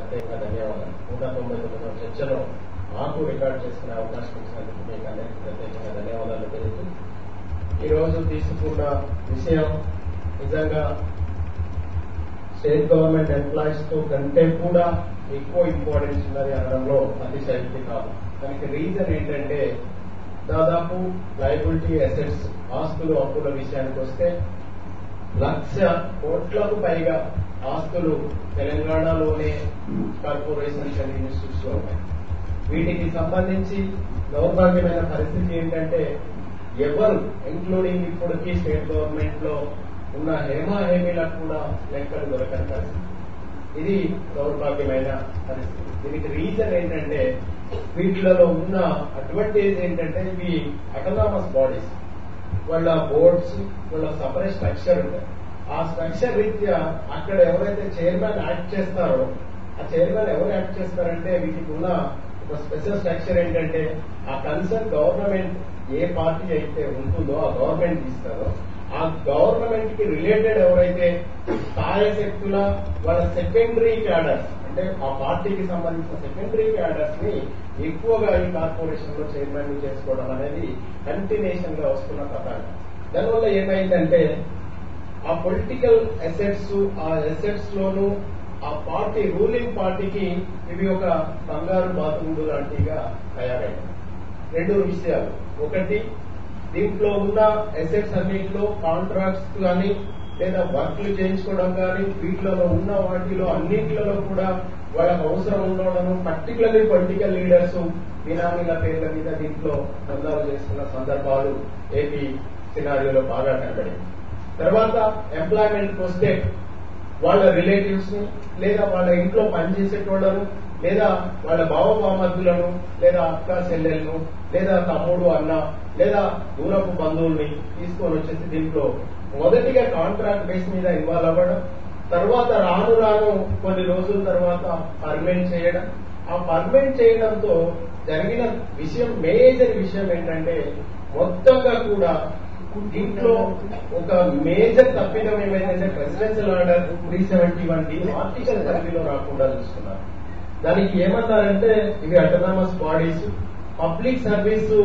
ప్రత్యేకంగా ధన్యవాదాలు నూట తొంభై తొమ్మిదవ చర్చలో మాకు రికార్డ్ చేసుకునే అవకాశం ఇచ్చినందుకు మీకు అందరికీ ప్రత్యేకంగా ధన్యవాదాలు తెలుపుతూ ఈ రోజు తీసుకున్న విషయం నిజంగా స్టేట్ గవర్నమెంట్ ఎంప్లాయీస్ తో కంటే కూడా ఎక్కువ ఇంపార్టెన్స్ ఉన్నది అనడంలో అతిశయోక్తి కాదు దానికి రీజన్ ఏంటంటే దాదాపు లయబిలిటీ అసెట్స్ ఆస్తులు అప్పుల విషయానికి వస్తే లక్ష కోట్లకు పైగా ఆస్తులు తెలంగాణలోనే కార్పొరేషన్స్ అండ్ ఇన్స్టిట్యూట్స్ లో ఉన్నాయి వీటికి సంబంధించి దౌర్భాగ్యమైన పరిస్థితి ఏంటంటే ఎవరు ఇంక్లూడింగ్ ఇప్పటికీ స్టేట్ గవర్నమెంట్ లో ఉన్న హేమా హేమీలకు కూడా లెక్కలు దొరకని పరిస్థితి ఇది దౌర్భాగ్యమైన పరిస్థితి దీనికి రీజన్ ఏంటంటే వీటిలలో ఉన్న అడ్వాంటేజ్ ఏంటంటే ఇవి అటనామస్ బాడీస్ వాళ్ళ బోర్డ్స్ వాళ్ళ సపరేట్ స్ట్రక్చర్ ఉంటాయి ఆ స్ట్రక్చర్ రీత్యా అక్కడ ఎవరైతే చైర్మన్ యాక్ట్ చేస్తారో ఆ చైర్మన్ ఎవరు యాక్ట్ చేస్తారంటే వీటికి ఉన్న ఒక స్పెషల్ స్ట్రక్చర్ ఏంటంటే ఆ కన్సర్న్ గవర్నమెంట్ ఏ పార్టీ అయితే ఉంటుందో ఆ గవర్నమెంట్ ఇస్తారో ఆ గవర్నమెంట్ కి రిలేటెడ్ ఎవరైతే స్థాయశక్తుల వాళ్ళ సెకండరీ క్యాడర్స్ అంటే ఆ పార్టీకి సంబంధించిన సెకండరీ క్యాడర్స్ ని ఎక్కువగా ఈ కార్పొరేషన్ లో చైర్మన్ చేసుకోవడం అనేది కంటిన్యూషన్ గా వస్తున్న కథ దానివల్ల ఏమైందంటే ఆ పొలిటికల్ అసెట్స్ ఆ అసెట్స్ లోను ఆ పార్టీ రూలింగ్ పార్టీకి ఇవి ఒక బంగారు బాతుముడు లాంటిగా తయారైంది రెండు విషయాలు ఒకటి దీంట్లో ఉన్న అసెట్స్ అన్నింటిలో కాంట్రాక్ట్స్ కానీ లేదా వర్క్లు చేయించుకోవడం కానీ వీటిలో ఉన్న వాటిలో అన్నింటిలో కూడా వాళ్ళకు అవసరం ఉండడం పర్టికులర్లీ పొలిటికల్ లీడర్స్ బినామీల పేర్ల మీద దీంట్లో దందాలు చేసుకున్న సందర్భాలు ఏపీ సినారియోలో బాగా కనబడింది తర్వాత ఎంప్లాయ్మెంట్ వస్తే వాళ్ళ రిలేటివ్స్ ని లేదా వాళ్ళ ఇంట్లో పనిచేసేటోళ్లను లేదా వాళ్ళ బావబామర్దులను లేదా అక్క చెల్లెలను లేదా తమ్ముడు అన్న లేదా దూరపు బంధువుల్ని తీసుకొని వచ్చేసి దీంట్లో మొదటిగా కాంట్రాక్ట్ బేస్ మీద ఇన్వాల్వ్ అవ్వడం తర్వాత రాను రాను కొన్ని రోజుల తర్వాత పర్మనెంట్ చేయడం ఆ పర్మనెంట్ చేయడంతో జరిగిన విషయం మేజర్ విషయం ఏంటంటే మొత్తంగా కూడా దీంట్లో ఒక మేజర్ తప్పిదం ఏమైందంటే presidential order three seventy one D article పరిధిలో రాకుండా చూస్తున్నారు దానికి ఏమన్నారంటే ఇవి autonomous bodies public service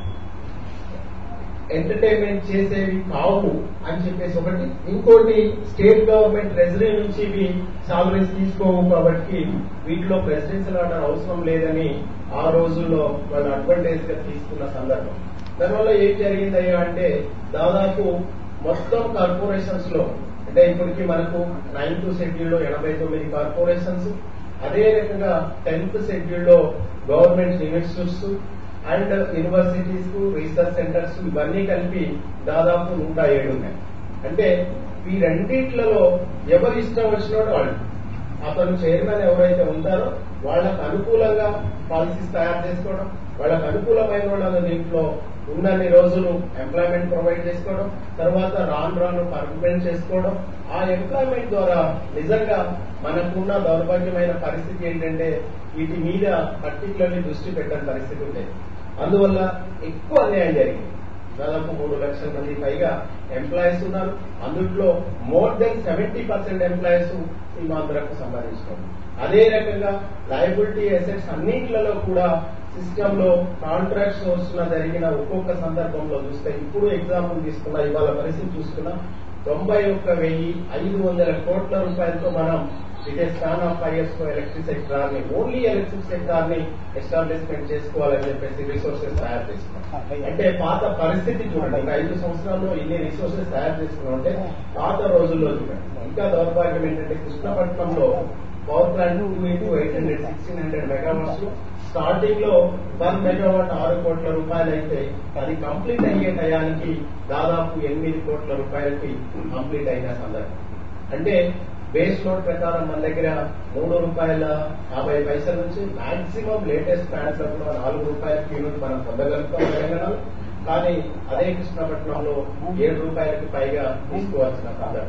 entertainment చేసేవి కావు అని చెప్పేసి ఒకటి ఇంకోటి స్టేట్ గవర్నమెంట్ ట్రెజరీ నుంచి ఇవి సాలరీస్ తీసుకోవు కాబట్టి వీటిలో ప్రెసిడెన్షియల్ ఆర్డర్ అవసరం లేదని ఆ రోజుల్లో వాళ్ళు అడ్వాంటేజ్ గా తీసుకున్న సందర్భం దానివల్ల ఏం జరిగిందయ్యా అంటే దాదాపు మొత్తం కార్పొరేషన్స్ లో అంటే ఇప్పటికి మనకు నైన్త్ షెడ్యూల్ లో ఎనభై తొమ్మిది కార్పొరేషన్స్ అదే రకంగా టెన్త్ షెడ్యూల్ లో government institutes and universities research centres ఇవన్నీ కలిపి దాదాపు నూట ఏడు ఉన్నాయి అంటే ఈ రెండిట్లలో ఎవరి ఇష్టం వచ్చినోడు వాళ్ళు అతను చైర్మన్ ఎవరైతే ఉంటారో వాళ్ళకు అనుకూలంగా పాలసీస్ తయారు చేసుకోవడం వాళ్ళకు అనుకూలమైన వాళ్ళని దీంట్లో ఉన్నన్ని రోజులు ఎంప్లాయ్మెంట్ ప్రొవైడ్ చేసుకోవడం తర్వాత రాను రాను పర్మనెంట్ చేసుకోవడం ఆ ఎంప్లాయ్మెంట్ ద్వారా నిజంగా మనకున్న దౌర్భాగ్యమైన పరిస్థితి ఏంటంటే వీటి మీద పర్టికులర్లీ దృష్టి పెట్టని పరిస్థితి ఉండేది అందువల్ల ఎక్కువ అన్యాయం జరిగింది దాదాపు మూడు లక్షల మంది పైగా ఎంప్లాయీస్ ఉన్నారు అందుట్లో more than seventy percent employees సీమాంధ్రకు సంబంధించిన అదే రకంగా లయబిలిటీ అసెట్స్ అన్నింటిలో కూడా సిస్టమ్ లో కాంట్రాక్ట్ సోర్స్ జరిగిన ఒక్కొక్క సందర్భంలో చూస్తే ఇప్పుడు ఎగ్జాంపుల్ తీసుకున్నా ఇవాళ పరిస్థితి చూసుకున్నా తొంభై ఒక్క వెయ్యి ఐదు వందల కోట్ల రూపాయలతో మనం it a stand of is electric sector ని ఓన్లీ ఎలక్ట్రిక్ సెక్టార్ ని ఎస్టాబ్లిష్మెంట్ చేసుకోవాలని చెప్పేసి రిసోర్సెస్ తయారు చేసుకున్నాం అంటే పాత పరిస్థితి చూడండి ఇంకా ఐదు సంవత్సరాల్లో ఇన్ని రిసోర్సెస్ తయారు చేసుకున్నాం అంటే పాత రోజుల్లో చూడండి ఇంకా దౌర్భాగ్యం ఏంటంటే కృష్ణపట్నంలో power plant two into eight hundred sixteen hundred megawatts starting లో వన్ మెగావాట్ ఆరు కోట్ల రూపాయలు అయితే అది కంప్లీట్ అయ్యే టయానికి దాదాపు ఎనిమిది కోట్ల రూపాయలకి కంప్లీట్ అయిన సందర్భం అంటే బేస్ లోడ్ ప్రకారం మన దగ్గర మూడు రూపాయల యాభై పైసల నుంచి మాక్సిమం లేటెస్ట్ ప్లాన్స్ కూడా నాలుగు రూపాయల యూనిట్ మనం పొందగలుగుతాం తెలంగాణలో కానీ అదే కృష్ణపట్నంలో ఏడు రూపాయలకి పైగా తీసుకోవాల్సిన సందర్భం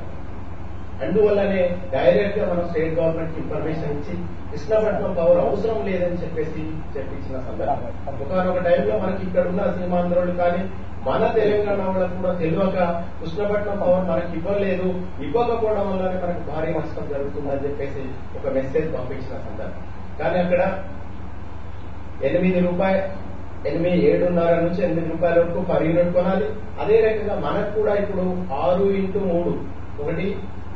అందువల్లనే డైరెక్ట్ గా మనం స్టేట్ గవర్నమెంట్ కి ఇన్ఫర్మేషన్ ఇచ్చి కృష్ణపట్నం పవర్ అవసరం లేదని చెప్పేసి చెప్పించిన సందర్భం ఒకనొక టైంలో మనకి ఇక్కడ ఉన్న సీమాంధ్రులు కానీ మన తెలంగాణ వాళ్ళకు కూడా తెలియక కృష్ణపట్నం పవర్ మనకి ఇవ్వలేదు ఇవ్వకపోవడం వల్లనే మనకు భారీ నష్టం జరుగుతుందని చెప్పేసి ఒక మెసేజ్ పంపించిన సందర్భం కానీ అక్కడ ఎనిమిది రూపాయలు ఎనిమిది ఏడున్నర నుంచి ఎనిమిది రూపాయల వరకు పర్ యూనిట్ కొనాలి అదే రకంగా మనకు కూడా ఇప్పుడు ఆరు ఇంటూ మూడు ఒకటి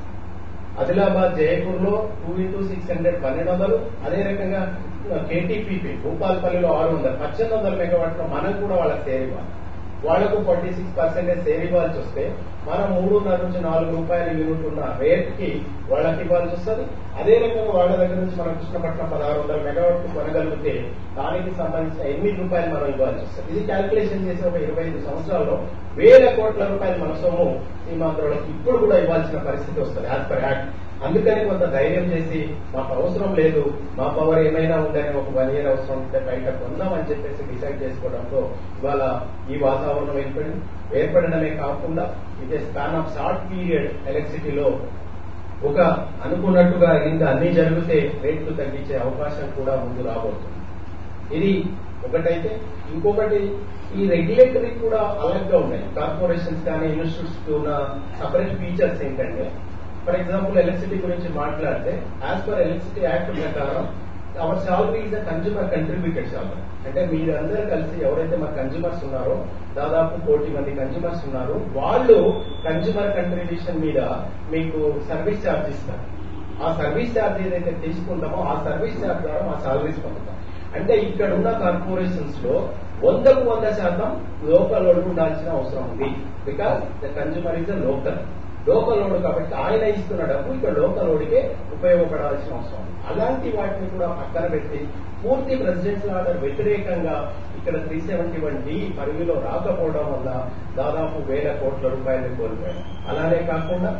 ఆదిలాబాద్ జయపూర్ లో టూ ఇంటూ సిక్స్ హండ్రెడ్ పన్నెండు వందలు అదే రకంగా కేటీపీపీ భూపాలపల్లిలో ఆరు వందలు పద్దెనిమిది వందల మెగావాట్ లో మనకు కూడా వాళ్ళకి సేర్ ఇవ్వాలి వాళ్లకు ఫార్టీ సిక్స్ పర్సెంటేజ్ సేర్ ఇవ్వాల్సి వస్తే మనం మూడున్నర నుంచి నాలుగు రూపాయల యూనిట్ ఉన్న రేట్ కి వాళ్ళకి ఇవ్వాల్సి వస్తుంది అదే రకంగా వాళ్ళ దగ్గర నుంచి మనం కృష్ణపట్నం పదహారు వందల మెగావాట్ కొనగలిగితే దానికి సంబంధించిన ఎనిమిది రూపాయలు మనం ఇవ్వాల్సి వస్తుంది ఇది క్యాల్కులేషన్ చేసి ఒక ఇరవై ఐదు సంవత్సరాల్లో వేల కోట్ల రూపాయల మన సొమ్ము సీమాంధ్రులకు ఇప్పుడు కూడా ఇవ్వాల్సిన పరిస్థితి వస్తుంది యాజ్ పర్ యాక్ట్ అందుకని కొంత ధైర్యం చేసి మాకు అవసరం లేదు మా పవర్ ఏమైనా ఉందని ఒక వన్ ఇయర్ అవసరం ఉంటే బయట కొందామని చెప్పేసి డిసైడ్ చేసుకోవడంతో ఇవాళ ఈ వాతావరణం ఏర్పడింది ఏర్పడడమే కాకుండా ఇదే స్పాన్ ఆఫ్ షార్ట్ పీరియడ్ ఎలక్ట్రిసిటీలో ఒక అనుకున్నట్టుగా ఇంకా అన్ని జరిగితే రేట్లు తగ్గించే అవకాశం కూడా ముందు రాబోతుంది ఇది ఒకటైతే ఇంకొకటి ఈ రెగ్యులేటరీ కూడా అలగ్గా ఉన్నాయి కార్పొరేషన్స్ కానీ ఇన్స్టిట్యూట్స్ కి ఉన్న సపరేట్ ఫీచర్స్ ఏంటంటే ఫర్ ఎగ్జాంపుల్ ఎలక్ట్రిసిటీ గురించి మాట్లాడితే యాజ్ పర్ ఎలక్ట్రిసిటీ యాక్ట్ ప్రకారం our salary is a consumer contributed salary అంటే మీరందరూ కలిసి ఎవరైతే మా కన్జ్యూమర్స్ ఉన్నారో దాదాపు కోటి మంది కన్జ్యూమర్స్ ఉన్నారు వాళ్ళు కన్జ్యూమర్ కంట్రిబ్యూషన్ మీద మీకు సర్వీస్ ఛార్జ్ ఇస్తారు ఆ సర్వీస్ ఛార్జ్ ఏదైతే తీసుకుంటామో ఆ సర్వీస్ ఛార్జ్ ద్వారా మా సాలరీస్ పొందుతాం అంటే ఇక్కడ ఉన్న కార్పొరేషన్స్ లో వందకు వంద శాతం లోకల్ లోడ్ ఉండాల్సిన అవసరం ఉంది because the consumer is the local local load కాబట్టి ఆయన ఇస్తున్న డబ్బు ఇక్కడ లోకల్ లోడ్కే ఉపయోగపడాల్సిన అవసరం ఉంది అలాంటి వాటిని కూడా పక్కన పెట్టి పూర్తి ప్రెసిడెన్షియల్ ఆర్డర్ వ్యతిరేకంగా ఇక్కడ త్రీ సెవెంటీ వన్ డి పరిధిలో రాకపోవడం వల్ల దాదాపు వేల కోట్ల రూపాయలు కోల్పోయారు అలానే కాకుండా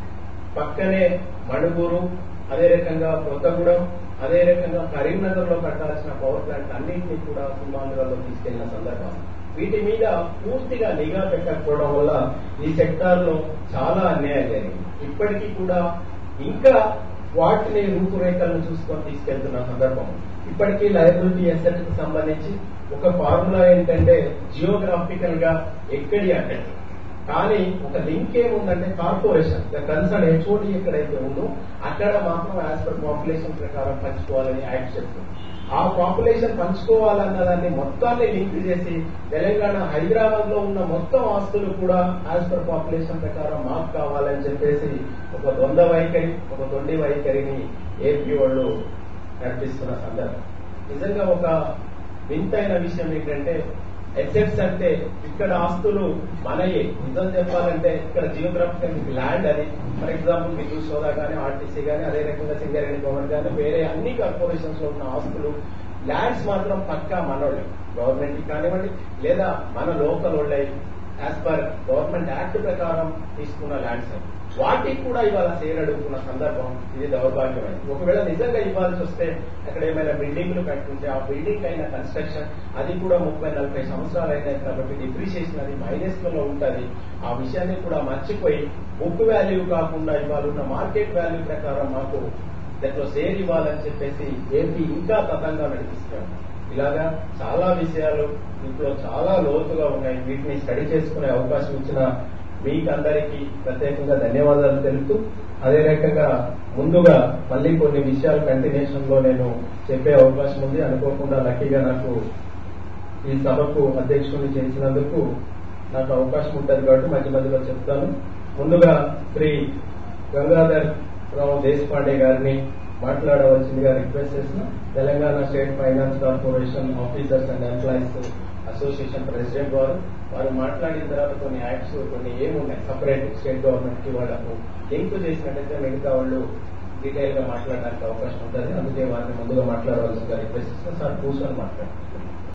పక్కనే మణుగూరు అదే రకంగా కొత్తగూడెం అదే రకంగా కరీంనగర్ లో కట్టాల్సిన పవర్ ప్లాంట్ అన్నింటినీ కూడా సీమాంధ్రలో తీసుకెళ్లిన సందర్భం వీటి మీద పూర్తిగా నిఘా పెట్టకపోవడం వల్ల ఈ సెక్టార్ లో చాలా అన్యాయం జరిగింది ఇప్పటికీ కూడా ఇంకా వాటిని రూపురేఖలను చూసుకొని తీసుకెళ్తున్న సందర్భం ఇప్పటికీ లయబిలిటీ అసెట్ కు సంబంధించి ఒక ఫార్ములా ఏంటంటే జియోగ్రాఫికల్ గా ఎక్కడి అక్కడి కానీ ఒక లింక్ ఏముందంటే కార్పొరేషన్ ద కన్సర్న్ హెచ్ఓడి ఎక్కడైతే ఉందో అక్కడ మాత్రం యాజ్ పర్ పాపులేషన్ ప్రకారం పంచుకోవాలని యాక్ట్ చెప్తుంది ఆ పాపులేషన్ పంచుకోవాలన్న దాన్ని మొత్తాన్ని లింక్ చేసి తెలంగాణ హైదరాబాద్ లో ఉన్న మొత్తం ఆస్తులు కూడా యాజ్ పర్ పాపులేషన్ ప్రకారం మాకు కావాలని చెప్పేసి ఒక దొంద వైఖరి ఒక దొండి వైఖరిని ఏపీ వాళ్ళు నడిపిస్తున్న సందర్భం నిజంగా ఒక వింతైన విషయం ఏంటంటే ఎసెట్స్ అంటే ఇక్కడ ఆస్తులు మనయే నిజం చెప్పాలంటే ఇక్కడ జియోగ్రాఫికల్ ల్యాండ్ అది ఫర్ ఎగ్జాంపుల్ విద్యుత్ సోదా కానీ ఆర్టీసీ కానీ అదే రకంగా సింగరేణి పవర్ కానీ వేరే అన్ని కార్పొరేషన్స్ లో ఉన్న ఆస్తులు ల్యాండ్స్ మాత్రం పక్కా మనోళ్ళే గవర్నమెంట్ కి కానివ్వండి లేదా మన లోకల్ వాళ్ళే యాజ్ పర్ గవర్నమెంట్ యాక్ట్ ప్రకారం తీసుకున్న ల్యాండ్స్ వాటికి కూడా ఇవాళ సేల్ అడుగుతున్న సందర్భం ఇది దౌర్భాగ్యమైంది ఒకవేళ నిజంగా ఇవ్వాల్సి వస్తే అక్కడ ఏమైనా బిల్డింగ్లు కట్టుకుంటే ఆ బిల్డింగ్ అయిన కన్స్ట్రక్షన్ అది కూడా ముప్పై నలభై సంవత్సరాలు అయినాయి కాబట్టి డిప్రిషియేషన్ అది మైనస్ లో ఉంటుంది ఆ విషయాన్ని కూడా మర్చిపోయి బుక్ వాల్యూ కాకుండా ఇవాళ ఉన్న మార్కెట్ వాల్యూ ప్రకారం మాకు దాంట్లో షేర్ ఇవ్వాలని చెప్పేసి ఏపీ ఇంకా తతంగా నడిపిస్తున్నాం ఇలాగా చాలా విషయాలు ఇంట్లో చాలా లోతుగా ఉన్నాయి వీటిని స్టడీ చేసుకునే అవకాశం ఇచ్చిన మీకందరికీ ప్రత్యేకంగా ధన్యవాదాలు తెలుపుతూ అదే రకంగా ముందుగా మళ్ళీ కొన్ని విషయాలు కంటిన్యూషన్ లో నేను చెప్పే అవకాశం ఉంది అనుకోకుండా లక్కీగా నాకు ఈ సభకు అధ్యక్షుడిని చేసినందుకు నాకు అవకాశం ఉంటుంది కాబట్టి మధ్య మధ్యలో చెప్తాను ముందుగా శ్రీ గంగాధర్ రావు దేశపాండే గారిని మాట్లాడవలసిందిగా రిక్వెస్ట్ చేసిన Telangana state finance corporation officers and employees association president వారు వారు మాట్లాడిన తర్వాత కొన్ని యాక్ట్స్ కొన్ని ఏమున్నాయి సపరేట్ స్టేట్ గవర్నమెంట్ కి వాళ్ళకు లింక్ చేసినట్టయితే మిగతా వాళ్ళు డీటెయిల్ గా మాట్లాడడానికి అవకాశం ఉంటుంది అందుకే వారిని ముందుగా మాట్లాడవలసిందిగా రిక్వెస్ట్ చేసిన సార్ కూర్చొని మాట్లాడారు